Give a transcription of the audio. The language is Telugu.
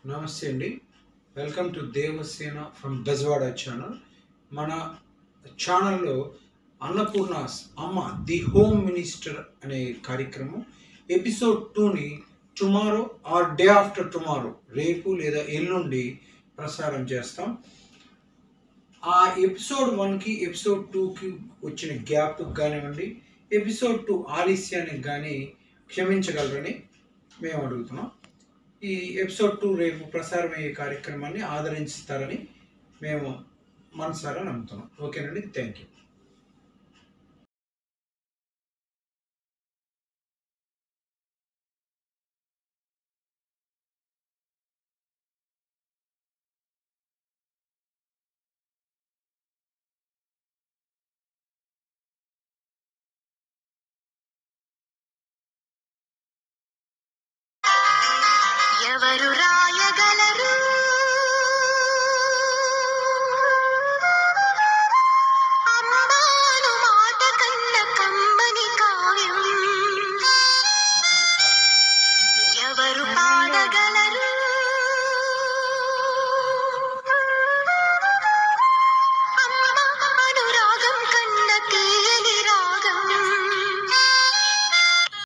నమస్తే అండి welcome to Devasena from Bezawada channel మన ఛానల్లో అన్నపూర్ణాస్ అమ్మ ది హోమ్ మినిస్టర్ అనే కార్యక్రమం ఎపిసోడ్ టూని tomorrow or day after tomorrow రేపు లేదా ఎల్లుండి ప్రసారం చేస్తాం ఆ ఎపిసోడ్ వన్కి ఎపిసోడ్ టూకి వచ్చిన గ్యాప్ కానివ్వండి ఎపిసోడ్ టూ ఆలస్యానికి కానీ క్షమించగలరని మేము అడుగుతున్నాం ఈ ఎపిసోడ్ టూ రేపు ప్రసారం అయ్యే కార్యక్రమాన్ని ఆదరిస్తారని మేము మనసారా నమ్ముతున్నాం ఓకేనండి థ్యాంక్ యూ ఎవరు రాయగలరు అమ్మాను మాట కన్న కమ్మని కావ్యం ఎవరు పా